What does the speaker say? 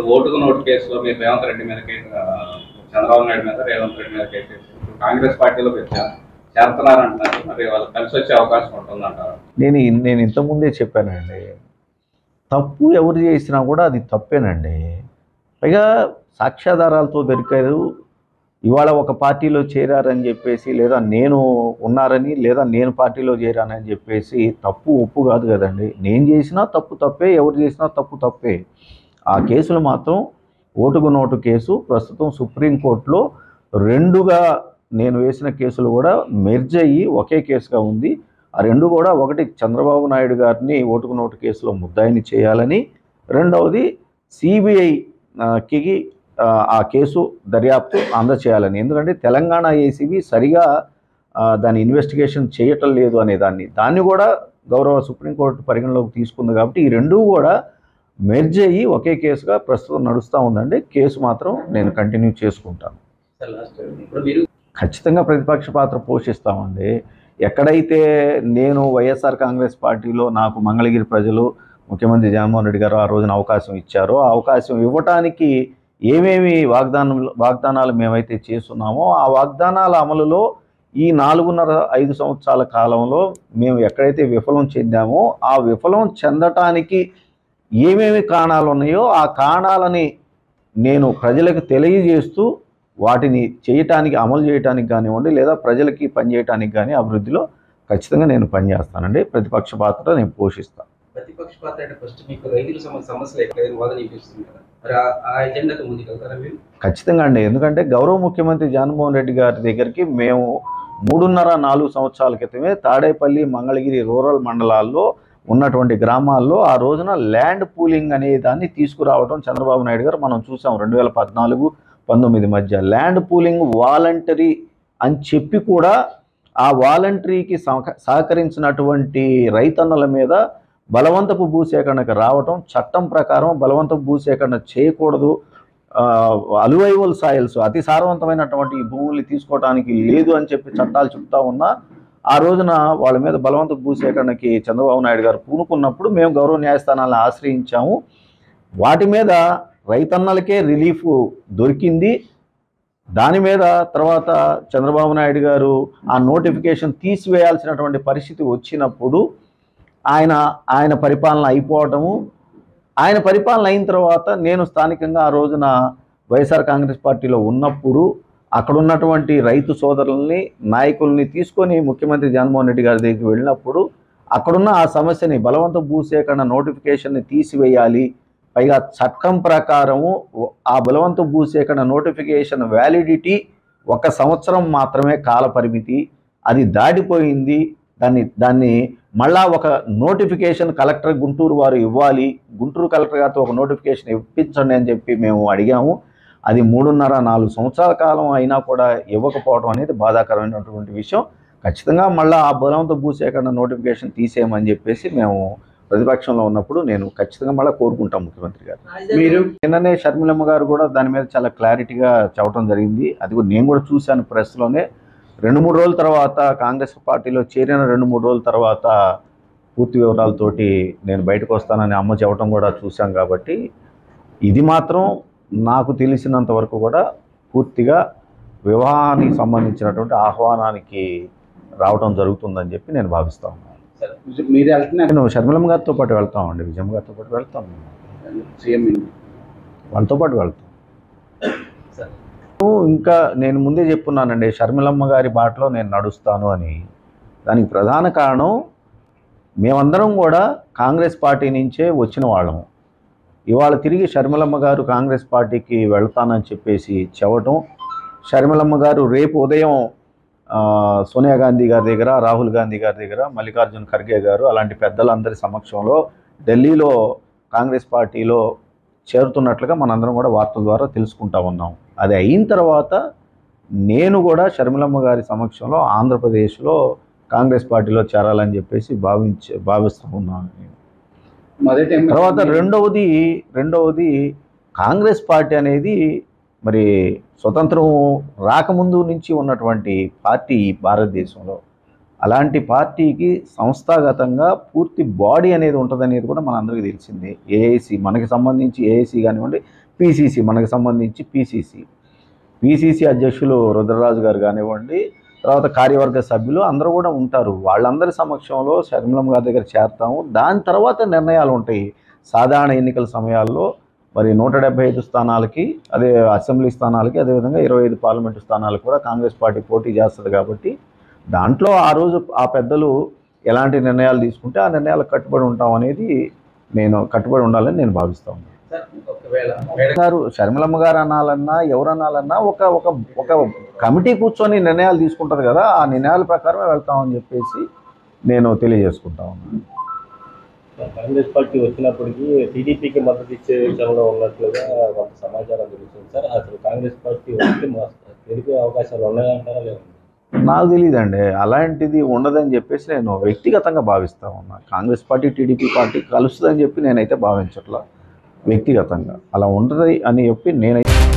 ఓటుకు నోటు కేసులో మీరు రేవంత్ రెడ్డి మీద కేసు ఆ, చంద్రబాబు నాయుడు మీద రేవంత్ రెడ్డి మీద కేసు వేసి ఇప్పుడు కాంగ్రెస్ పార్టీలో పెట్టారు చేరుతున్నారంటున్నారు మరి వాళ్ళు కలిసి వచ్చే అవకాశం ఉంటుందంటారు నేను ఇన్- నేను ఇంతకుముందే చెప్పానండి తప్పు ఎవరు చేసినా కూడా అది తప్పేనండి పైగా సాక్ష్యాధారాలతో దొరికారు ఇవాళ ఒక పార్టీలో చేరారని చెప్పేసి లేదా నేను ఉన్నారని లేదా నేను పార్టీలో చేరానని చెప్పేసి తప్పు ఒప్పు కాదు కదండి నేను చేసినా తప్పు తప్పే ఎవరు చేసినా తప్పు తప్పే ఆ కేసులు మాత్రం ఓటుకు నోటు కేసు ప్రస్తుతం సుప్రీంకోర్టులో రెండుగా నేను వేసిన కేసులు కూడా మెర్జ్ అయ్యి ఒకే కేసుగా ఉంది ఆ రెండు కూడా ఒకటి చంద్రబాబు నాయుడు గారిని ఓటుకు నోటు కేసులో ముద్దాయిని చేయాలని రెండవది సిబిఐకి ఆ కేసు దర్యాప్తు అందచేయాలని ఎందుకంటే తెలంగాణ ఏసీబీ సరిగా ఆ, దాని ఇన్వెస్టిగేషన్ చేయటం లేదు అనే దాన్ని దాన్ని కూడా గౌరవ సుప్రీంకోర్టు పరిగణలోకి తీసుకుంది కాబట్టి ఈ రెండూ కూడా మెర్జ్ అయ్యి ఒకే కేసుగా ప్రస్తుతం నడుస్తూ ఉందండి కేసు మాత్రం నేను కంటిన్యూ చేసుకుంటాను సార్ లాస్ట్ ఇప్పుడు మీరు ఖచ్చితంగా ప్రతిపక్ష పాత్ర పోషిస్తామండి ఎక్కడైతే నేను వైఎస్ఆర్ కాంగ్రెస్ పార్టీలో నాకు మంగళగిరి ప్రజలు ముఖ్యమంత్రి జగన్మోహన్ రెడ్డి గారు ఆ రోజున అవకాశం ఇచ్చారో ఆ అవకాశం ఇవ్వటానికి ఏమేమి వాగ్దానం వాగ్దానాలు మేమైతే చేస్తున్నామో ఆ వాగ్దానాల అమలులో ఈ నాలుగున్నర ఐదు సంవత్సరాల కాలంలో మేము ఎక్కడైతే విఫలం చెందామో ఆ విఫలం చెందటానికి ఏమేమి కారణాలు ఉన్నాయో ఆ కారణాలని నేను ప్రజలకు తెలియజేస్తూ వాటిని చేయటానికి అమలు చేయటానికి కానివ్వండి లేదా ప్రజలకి పనిచేయటానికి కానీ అభివృద్ధిలో ఖచ్చితంగా నేను పనిచేస్తానండి ప్రతిపక్ష పాత్ర నేను పోషిస్తాను ప్రతిపక్ష పాత్ర అంటే ఫస్ట్ మీకు రైతుల సమ సమస్యలు ఎక్కడైనా వాదన వినిపిస్తుంది కదా మరి ఆ- ఆ ఎజెండాతో ముందుకెళ్తారా మీరు ఖచ్చితంగా అండి ఎందుకంటే గౌరవ ముఖ్యమంత్రి జగన్మోహన్ రెడ్డి గారి దగ్గరికి మేము మూడున్నర నాలుగు సంవత్సరాల క్రితమే తాడేపల్లి మంగళగిరి రూరల్ మండలాల్లో ఉన్నటువంటి గ్రామాల్లో ఆ రోజున ల్యాండ్ పూలింగ్ అనే దాన్ని తీసుకురావడం చంద్రబాబు నాయుడు గారు మనం చూసాం రెండు వేల పద్నాలుగు పంతొమ్మిది మధ్య ల్యాండ్ పూలింగ్ వాలంటరీ అని చెప్పి కూడా ఆ వాలంటరీకి సహక- సహకరించినటువంటి రైతన్నల మీద బలవంతపు భూసేకరణకు రావటం చట్టం ప్రకారం బలవంతపు భూసేకరణ చేయకూడదు ఆ, అలువైవల్ సాయిల్స్ అతి సారవంతమైనటువంటి ఈ భూముల్ని తీసుకోవడానికి లేదు అని చెప్పి చట్టాలు చెప్తా ఉన్నా ఆ రోజున వాళ్ళ మీద బలవంత భూసేకరణకి చంద్రబాబు నాయుడు గారు పూనుకున్నప్పుడు మేము గౌరవ న్యాయస్థానాలను ఆశ్రయించాము వాటి మీద రైతన్నలకే రిలీఫ్ దొరికింది దాని మీద తర్వాత చంద్రబాబు నాయుడు గారు ఆ నోటిఫికేషన్ తీసివేయాల్సినటువంటి పరిస్థితి వచ్చినప్పుడు ఆయన ఆయన పరిపాలన అయిపోవటము ఆయన పరిపాలన అయిన తర్వాత నేను స్థానికంగా ఆ రోజున వైఎస్ఆర్ కాంగ్రెస్ పార్టీలో ఉన్నప్పుడు అక్కడ ఉన్నటువంటి రైతు సోదరుల్ని నాయకుల్ని తీసుకొని ముఖ్యమంత్రి జగన్మోహన్ రెడ్డి గారి దగ్గరికి వెళ్ళినప్పుడు అక్కడున్న ఆ సమస్యని బలవంత భూసేకరణ నోటిఫికేషన్ని తీసివేయాలి పైగా చట్టం ప్రకారము ఆ బలవంత భూసేకరణ నోటిఫికేషన్ వ్యాలిడిటీ ఒక సంవత్సరం మాత్రమే కాల పరిమితి అది దాటిపోయింది దాన్ని దాన్ని మళ్ళా ఒక నోటిఫికేషన్ కలెక్టర్ గుంటూరు వారు ఇవ్వాలి గుంటూరు కలెక్టర్ గారితో ఒక నోటిఫికేషన్ ఇప్పించండి అని చెప్పి మేము అడిగాము అది మూడున్నర నాలుగు సంవత్సరాల కాలం అయినా కూడా ఇవ్వకపోవడం అనేది బాధాకరమైనటువంటి విషయం ఖచ్చితంగా మళ్ళీ ఆ బలవంత భూసేకరణ నోటిఫికేషన్ తీసేయమని చెప్పేసి మేము ప్రతిపక్షంలో ఉన్నప్పుడు నేను ఖచ్చితంగా మళ్ళీ కోరుకుంటాం ముఖ్యమంత్రి గారు మీరు నిన్ననే షర్మిలమ్మ గారు కూడా దాని మీద చాలా క్లారిటీగా చెప్పడం జరిగింది అది కూడా నేను కూడా చూశాను ప్రెస్లోనే రెండు మూడు రోజుల తర్వాత కాంగ్రెస్ పార్టీలో చేరిన రెండు మూడు రోజుల తర్వాత పూర్తి వివరాలతోటి నేను బయటకు వస్తానని అమ్మ చెప్పడం కూడా చూశాం కాబట్టి ఇది మాత్రం నాకు తెలిసినంత వరకు కూడా పూర్తిగా వివాహానికి సంబంధించినటువంటి ఆహ్వానానికి రావడం జరుగుతుందని చెప్పి నేను భావిస్తా ఉన్నాను సార్ మీరు వెళ్తున్నారు నేను షర్మిలమ్మ గారితో పాటు వెళ్తామండి విజయమ్మ గారితో పాటు వెళ్తాం సీఎం వాళ్ళతో పాటు వెళ్తాం సార్ ఇంకా నేను ముందే చెప్పున్నానండి షర్మిలమ్మ గారి బాటలో నేను నడుస్తాను అని దానికి ప్రధాన కారణం మేమందరం కూడా కాంగ్రెస్ పార్టీ నుంచే వచ్చిన వాళ్ళము ఇవాళ తిరిగి షర్మిలమ్మ గారు కాంగ్రెస్ పార్టీకి వెళ్తానని చెప్పేసి చెప్పటం షర్మిలమ్మ గారు రేపు ఉదయం ఆ, సోనియా గాంధీ గారి దగ్గర రాహుల్ గాంధీ గారి దగ్గర మల్లికార్జున్ ఖర్గే గారు అలాంటి పెద్దలందరి సమక్షంలో ఢిల్లీలో కాంగ్రెస్ పార్టీలో చేరుతున్నట్లుగా మనందరం కూడా వార్తల ద్వారా తెలుసుకుంటా ఉన్నాం అది అయిన తర్వాత నేను కూడా షర్మిలమ్మ గారి సమక్షంలో ఆంధ్రప్రదేశ్లో కాంగ్రెస్ పార్టీలో చేరాలని చెప్పేసి భావించ భావిస్తూ ఉన్నాను నేను మొదటి ఎమ్మెల్యే- తర్వాత రెండవది రెండవది కాంగ్రెస్ పార్టీ అనేది మరి స్వతంత్రం రాకముందు నుంచి ఉన్నటువంటి పార్టీ ఈ భారతదేశంలో అలాంటి పార్టీకి సంస్థాగతంగా పూర్తి బాడీ అనేది ఉంటుందనేది కూడా మనందరికీ తెలిసిందే ఏఐసి మనకి సంబంధించి ఏఐసి కానివ్వండి పీసీసీ మనకు సంబంధించి పీసీసీ పీసీసీ అధ్యక్షులు రుద్రరాజు గారు కానివ్వండి తర్వాత కార్యవర్గ సభ్యులు అందరూ కూడా ఉంటారు వాళ్ళందరి సమక్షంలో షర్మిలమ్మ గారి దగ్గర చేరతాము దాని తర్వాత నిర్ణయాలు ఉంటాయి సాధారణ ఎన్నికల సమయాల్లో మరి నూట డెబ్బై ఐదు స్థానాలకి అదే అసెంబ్లీ స్థానాలకి అదేవిధంగా ఇరవై ఐదు పార్లమెంటు స్థానాలకు కూడా కాంగ్రెస్ పార్టీ పోటీ చేస్తుంది కాబట్టి దాంట్లో ఆ రోజు ఆ పెద్దలు ఎలాంటి నిర్ణయాలు తీసుకుంటే ఆ నిర్ణయాలకు కట్టుబడి ఉంటాం అనేది నేను కట్టుబడి ఉండాలని నేను భావిస్తాను సార్ ఒకవేళ మేడం గారు షర్మిలమ్మ గారు అనాలన్నా ఎవరు అనాలన్నా ఒక ఒక ఒక కమిటీ కూర్చొని నిర్ణయాలు తీసుకుంటారు కదా ఆ నిర్ణయాల ప్రకారమే వెళ్తామని చెప్పేసి నేను తెలియజేసుకుంటా ఉన్నాను కాంగ్రెస్ పార్టీ వచ్చినప్పటికీ టీడీపీకి మద్దతు ఇచ్చే విషయంలో ఉన్నట్లుగా కొంత సమాచారం తెలుస్తుంది సార్ అసలు కాంగ్రెస్ పార్టీ వస్తే మా తెలిపే అవకాశాలు ఉన్నాయంటారా లేదా నాకు తెలియదండి అలాంటిది ఉండదని చెప్పేసి నేను వ్యక్తిగతంగా భావిస్తా ఉన్నా కాంగ్రెస్ పార్టీ టీడీపీ పార్టీ కలుస్తుందని చెప్పి నేనైతే భావించట్లా వ్యక్తిగతంగా అలా ఉంటుంది అని చెప్పి నేనైతే